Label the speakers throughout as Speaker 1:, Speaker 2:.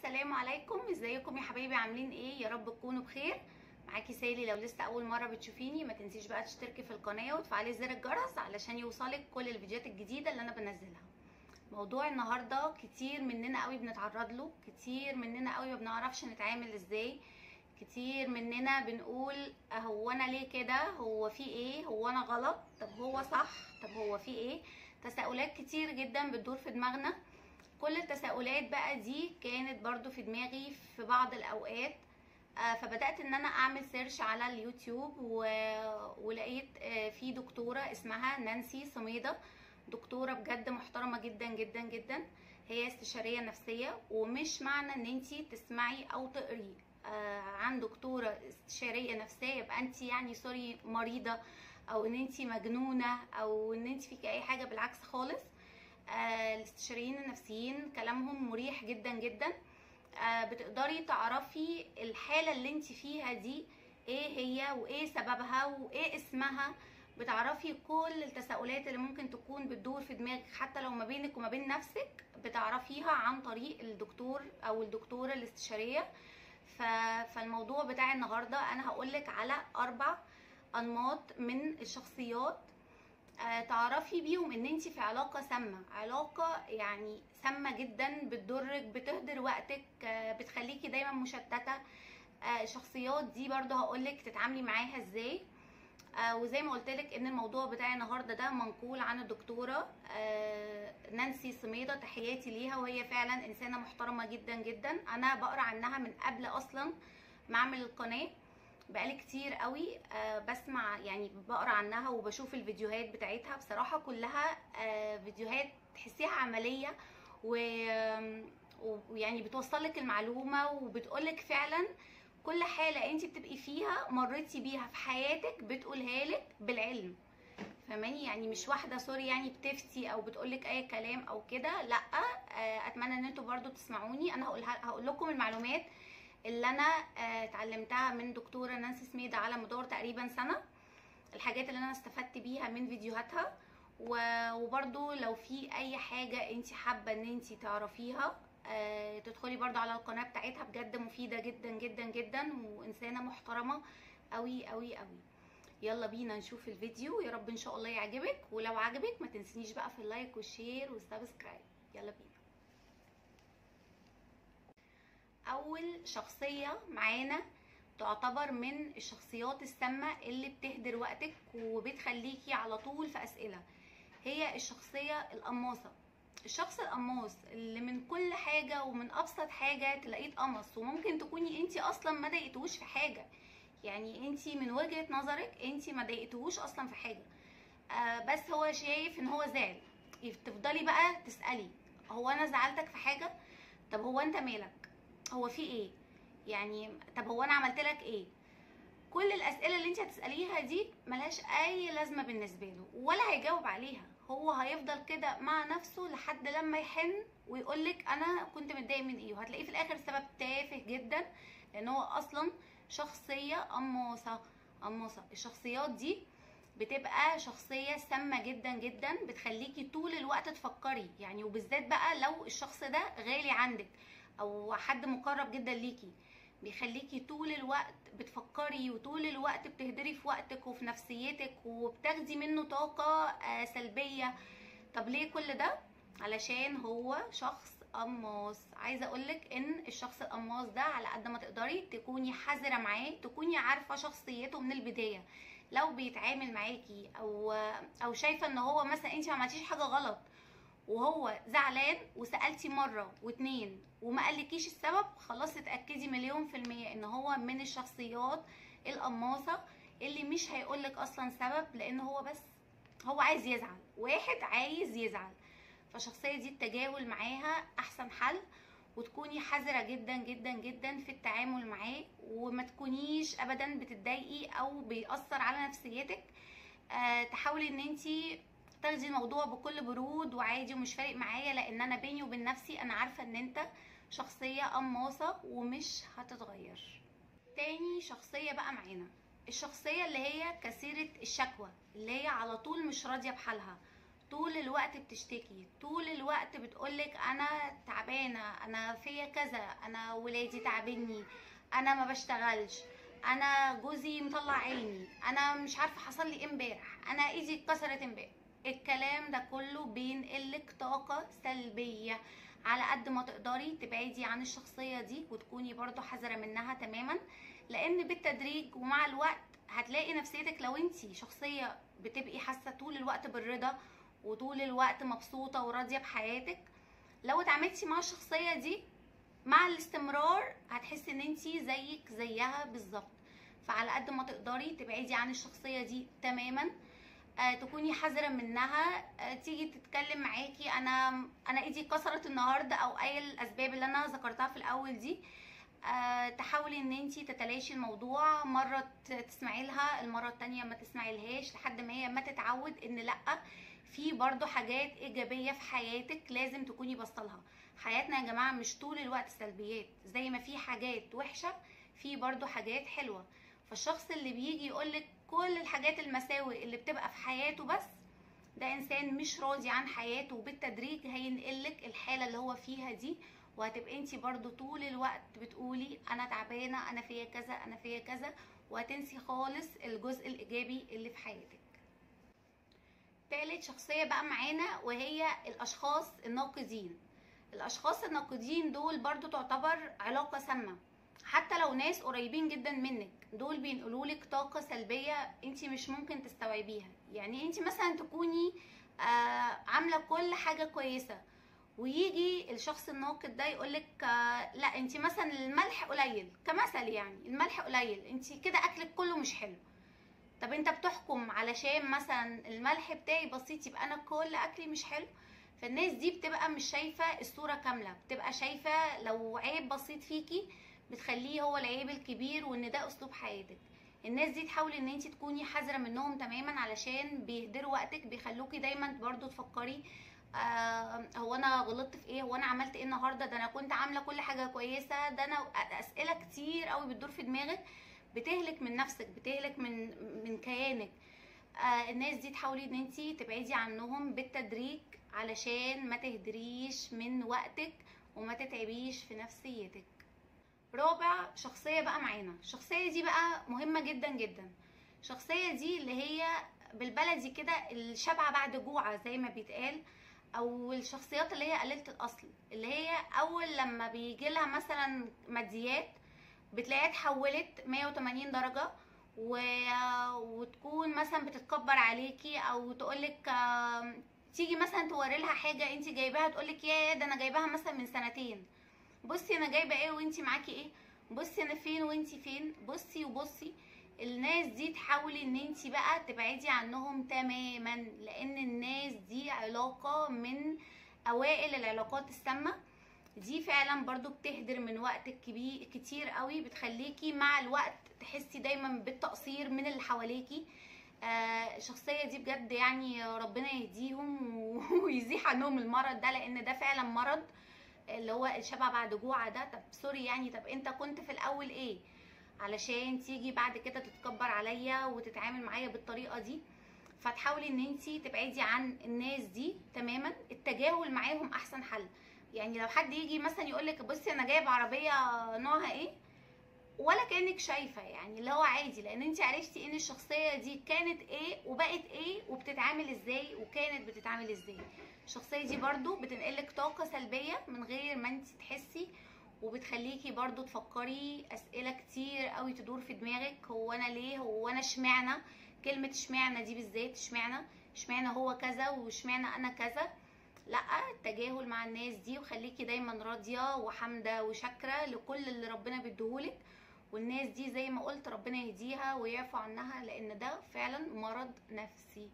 Speaker 1: السلام عليكم ازيكم يا حبايبي عاملين ايه يا رب تكونوا بخير معاكي سالي لو لسه اول مره بتشوفيني ما تنسيش بقى تشتركي في القناه وتفعلي زر الجرس علشان يوصلك كل الفيديوهات الجديده اللي انا بنزلها موضوع النهارده كتير مننا قوي بنتعرض له كتير مننا قوي ما بنعرفش نتعامل ازاي كتير مننا بنقول هو انا ليه كده هو في ايه هو انا غلط طب هو صح طب هو في ايه تساؤلات كتير جدا بتدور في دماغنا كل التساؤلات بقى دي كانت برضو في دماغي في بعض الاوقات آه فبدات ان انا اعمل سيرش على اليوتيوب و... ولقيت آه في دكتوره اسمها نانسي سميده دكتوره بجد محترمه جدا جدا جدا هي استشاريه نفسيه ومش معنى ان انتي تسمعي او تقري آه عن دكتوره استشاريه نفسيه يبقى انت يعني سوري مريضه او ان انت مجنونه او ان انت فيكي اي حاجه بالعكس خالص آه الاستشاريين النفسيين كلامهم مريح جدا جدا آه بتقدري تعرفي الحاله اللي انت فيها دي ايه هي وايه سببها وايه اسمها بتعرفي كل التساؤلات اللي ممكن تكون بتدور في دماغك حتى لو ما بينك وما بين نفسك بتعرفيها عن طريق الدكتور او الدكتوره الاستشاريه فالموضوع بتاع النهارده انا هقولك على اربع انماط من الشخصيات آه تعرفي بيهم ان انت في علاقة سامة علاقة يعني سامة جدا بتضرك بتهدر وقتك آه بتخليكي دايما مشتتة آه الشخصيات دي برضو هقولك تتعاملي معاها ازاي وزي ما قلت لك ان الموضوع بتاعي النهارده ده منقول عن الدكتوره نانسي سميده تحياتي ليها وهي فعلا انسانه محترمه جدا جدا انا بقرا عنها من قبل اصلا ما اعمل القناه بقالي كتير قوي أه بسمع يعني بقرا عنها وبشوف الفيديوهات بتاعتها بصراحه كلها أه فيديوهات تحسيها عمليه ويعني بتوصلك المعلومه وبتقولك فعلا كل حاله انت بتبقي فيها مريتي بيها في حياتك بتقولها لك بالعلم فاهماني يعني مش واحده سوري يعني بتفتي او بتقولك اي كلام او كده لا أه اتمنى ان انتوا برضو تسمعوني انا هقول هقول لكم المعلومات اللي انا اتعلمتها من دكتوره نانسي سميدة على مدار تقريبا سنه الحاجات اللي انا استفدت بيها من فيديوهاتها وبرضو لو في اي حاجه انت حابه ان انت تعرفيها تدخلي برضو على القناه بتاعتها بجد مفيده جدا جدا جدا وانسانه محترمه قوي قوي قوي يلا بينا نشوف الفيديو يا رب ان شاء الله يعجبك ولو عجبك ما تنسينيش بقى في اللايك والشير والسبسكرايب يلا بينا اول شخصيه معانا تعتبر من الشخصيات السامه اللي بتهدر وقتك وبتخليكي على طول في اسئله هي الشخصيه القماصه الشخص القماص اللي من كل حاجه ومن ابسط حاجه تلاقيه اتقمص وممكن تكوني انت اصلا ما ضايقتوش في حاجه يعني انت من وجهه نظرك انت ما ضايقتوش اصلا في حاجه آه بس هو شايف ان هو زعل تفضلي بقى تسالي هو انا زعلتك في حاجه طب هو انت مالك هو في ايه يعني طب هو انا عملت لك ايه كل الاسئله اللي انت هتساليها دي ملهاش اي لازمه بالنسبه له ولا هيجاوب عليها هو هيفضل كده مع نفسه لحد لما يحن ويقولك انا كنت متضايق من ايه وهتلاقيه في الاخر سبب تافه جدا لان هو اصلا شخصيه قماصه قماصه الشخصيات دي بتبقى شخصيه سامه جدا جدا بتخليكي طول الوقت تفكري يعني وبالذات بقى لو الشخص ده غالي عندك او حد مقرب جدا ليكي بيخليكي طول الوقت بتفكري وطول الوقت بتهدري في وقتك وفي نفسيتك وبتاخدي منه طاقة سلبية طب ليه كل ده علشان هو شخص قماص عايزه اقولك ان الشخص القماص ده على قد ما تقدري تكوني حذره معاه تكوني عارفه شخصيته من البدايه لو بيتعامل معاكي او او شايفه ان هو مثلا انت ما عملتيش حاجه غلط وهو زعلان وسالتي مره واتنين وما قالكيش السبب خلاص اتاكدي مليون في الميه ان هو من الشخصيات القماصه اللي مش هيقولك اصلا سبب لان هو بس هو عايز يزعل واحد عايز يزعل فالشخصيه دي التجاهل معاها احسن حل وتكوني حذره جدا جدا جدا في التعامل معاه وما تكونيش ابدا بتتضايقي او بيأثر على نفسيتك أه تحاولي ان انتي تاخدي الموضوع بكل برود وعادي ومش فارق معايا لان انا بيني وبين نفسي انا عارفه ان انت شخصيه قماصه ومش هتتغير تاني شخصيه بقى معانا الشخصيه اللي هي كثيره الشكوى اللي هي على طول مش راضيه بحالها طول الوقت بتشتكي طول الوقت بتقولك انا تعبانه انا فيا كذا انا ولادي تعبني انا ما بشتغلش انا جوزي مطلع عيني انا مش عارفه حصل لي إيه امبارح انا ايدي اتكسرت امبارح الكلام ده كله بينقلك طاقه سلبيه على قد ما تقدري تبعدي عن الشخصيه دي وتكوني برضو حذره منها تماما لان بالتدريج ومع الوقت هتلاقي نفسيتك لو انتي شخصيه بتبقي حاسه طول الوقت بالرضا وطول الوقت مبسوطه وراضيه بحياتك لو اتعاملتي مع الشخصيه دي مع الاستمرار هتحسي ان انتي زيك زيها بالظبط فعلى قد ما تقدري تبعدي عن الشخصيه دي تماما آه تكوني حذره منها آه تيجي تتكلم معاكي انا انا ايدي اتكسرت النهارده او اي الاسباب اللي انا ذكرتها في الاول دي آه تحاولي ان انتي تتلاشي الموضوع مره تسمعي لها المره التانية ما تسمعي لهاش لحد ما هي ما تتعود ان لا في برضو حاجات ايجابيه في حياتك لازم تكوني بصلها حياتنا يا جماعه مش طول الوقت سلبيات زي ما في حاجات وحشه في برضو حاجات حلوه فالشخص اللي بيجي يقولك كل الحاجات المساوئ اللي بتبقى في حياته بس ده انسان مش راضي عن حياته وبالتدريج هينقلك الحاله اللي هو فيها دي وهتبقى انت برضو طول الوقت بتقولي انا تعبانه انا فيا كذا انا فيا كذا وهتنسي خالص الجزء الايجابي اللي في حياتك تالت شخصيه بقى معانا وهي الاشخاص الناقدين الاشخاص الناقدين دول برضو تعتبر علاقه سامه حتى لو ناس قريبين جدا منك دول بينقلولك طاقة سلبية انت مش ممكن تستوعبيها يعني انت مثلا تكوني آه عاملة كل حاجة كويسة ويجي الشخص الناقد ده يقولك آه لا انت مثلا الملح قليل كمثل يعني الملح قليل انت كده اكلك كله مش حلو طب انت بتحكم علشان مثلا الملح بتاعي بسيط يبقى انا كل اكلي مش حلو فالناس دي بتبقى مش شايفة الصورة كاملة بتبقى شايفة لو عيب بسيط فيكي بتخليه هو العيب الكبير وان ده اسلوب حياتك الناس دي تحاولي ان انت تكوني حذره منهم تماما علشان بيهدروا وقتك بيخلوكي دايما برضو تفكري آه هو انا غلطت في ايه هو انا عملت ايه النهارده ده انا كنت عامله كل حاجه كويسه ده انا اسئله كتير قوي بتدور في دماغك بتهلك من نفسك بتهلك من من كيانك آه الناس دي تحاولي ان انت تبعدي عنهم بالتدريج علشان ما تهدريش من وقتك وما تتعبيش في نفسيتك رابع شخصيه بقى معانا الشخصيه دي بقى مهمه جدا جدا الشخصيه دي اللي هي بالبلدي كده الشبعه بعد جوعه زي ما بيتقال او الشخصيات اللي هي قليله الاصل اللي هي اول لما بيجي لها مثلا ماديات بتلاقيها اتحولت 180 درجه و... وتكون مثلا بتتكبر عليكي او تقولك تيجي مثلا توري لها حاجه انت جايباها تقولك يا ده انا جايباها مثلا من سنتين بصي انا جايبه ايه وانتي معاكي ايه بصي انا فين وانتي فين بصي وبصي الناس دي تحاولي ان انتي بقى تبعدي عنهم تماما لان الناس دي علاقه من اوائل العلاقات السامه دي فعلا برضو بتهدر من وقتك كبير كتير قوي بتخليكي مع الوقت تحسي دايما بالتقصير من اللي حواليكي آه الشخصيه دي بجد يعني ربنا يهديهم ويزيح عنهم المرض ده لان ده فعلا مرض اللي هو الشبع بعد جوع ده طب سوري يعني طب انت كنت في الاول ايه علشان تيجي بعد كده تتكبر عليا وتتعامل معايا بالطريقه دي فتحاولي ان انت تبعدي عن الناس دي تماما التجاهل معاهم احسن حل يعني لو حد يجي مثلا يقولك بصي انا جايب عربيه نوعها ايه ولا كانك شايفه يعني اللي هو عادي لان انت عرفتي ان الشخصيه دي كانت ايه وبقت ايه وبتتعامل ازاي وكانت بتتعامل ازاي الشخصيه دي برضو بتنقلك طاقه سلبيه من غير ما انت تحسي وبتخليكي برضو تفكري اسئله كتير قوي تدور في دماغك هو انا ليه هو انا اشمعنى كلمه اشمعنى دي بالذات اشمعنى اشمعنى هو كذا واشمعنى انا كذا لا التجاهل مع الناس دي وخليكي دايما راضيه وحامده وشاكره لكل اللي ربنا بيديهولك والناس دي زي ما قلت ربنا يهديها ويعفو عنها لان ده فعلا مرض نفسي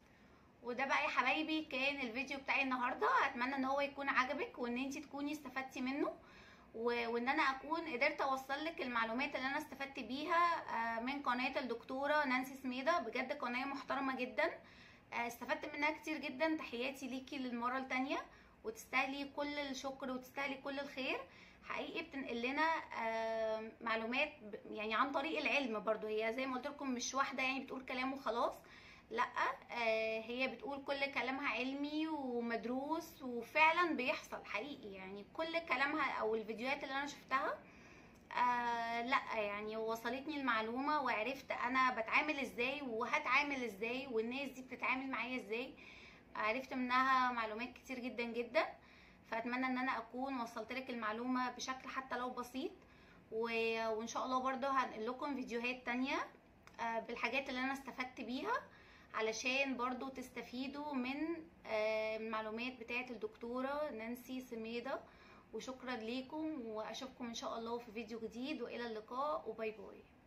Speaker 1: وده بقى يا حبايبي كان الفيديو بتاعي النهارده اتمنى ان هو يكون عجبك وان انت تكوني استفدتي منه وان انا اكون قدرت اوصل لك المعلومات اللي انا استفدت بيها من قناه الدكتوره نانسي سميده بجد قناه محترمه جدا استفدت منها كتير جدا تحياتي ليكي للمره التانية وتستاهلي كل الشكر وتستاهلي كل الخير حقيقي بتنقل لنا معلومات يعني عن طريق العلم برضو هي زي ما قلت لكم مش واحده يعني بتقول كلام وخلاص لا آه هي بتقول كل كلامها علمي ومدروس وفعلا بيحصل حقيقي يعني كل كلامها او الفيديوهات اللي انا شفتها آه لا يعني وصلتني المعلومة وعرفت انا بتعامل ازاي وهتعامل ازاي والناس دي بتتعامل معايا ازاي عرفت منها معلومات كتير جدا جدا فاتمنى ان انا اكون وصلت لك المعلومة بشكل حتى لو بسيط و- وان شاء الله برضو هنقل لكم فيديوهات تانية آه، بالحاجات اللي انا استفدت بيها علشان برضو تستفيدوا من آه، المعلومات بتاعت الدكتورة نانسي سميدة وشكرا ليكم واشوفكم ان شاء الله في فيديو جديد والى اللقاء وباي باي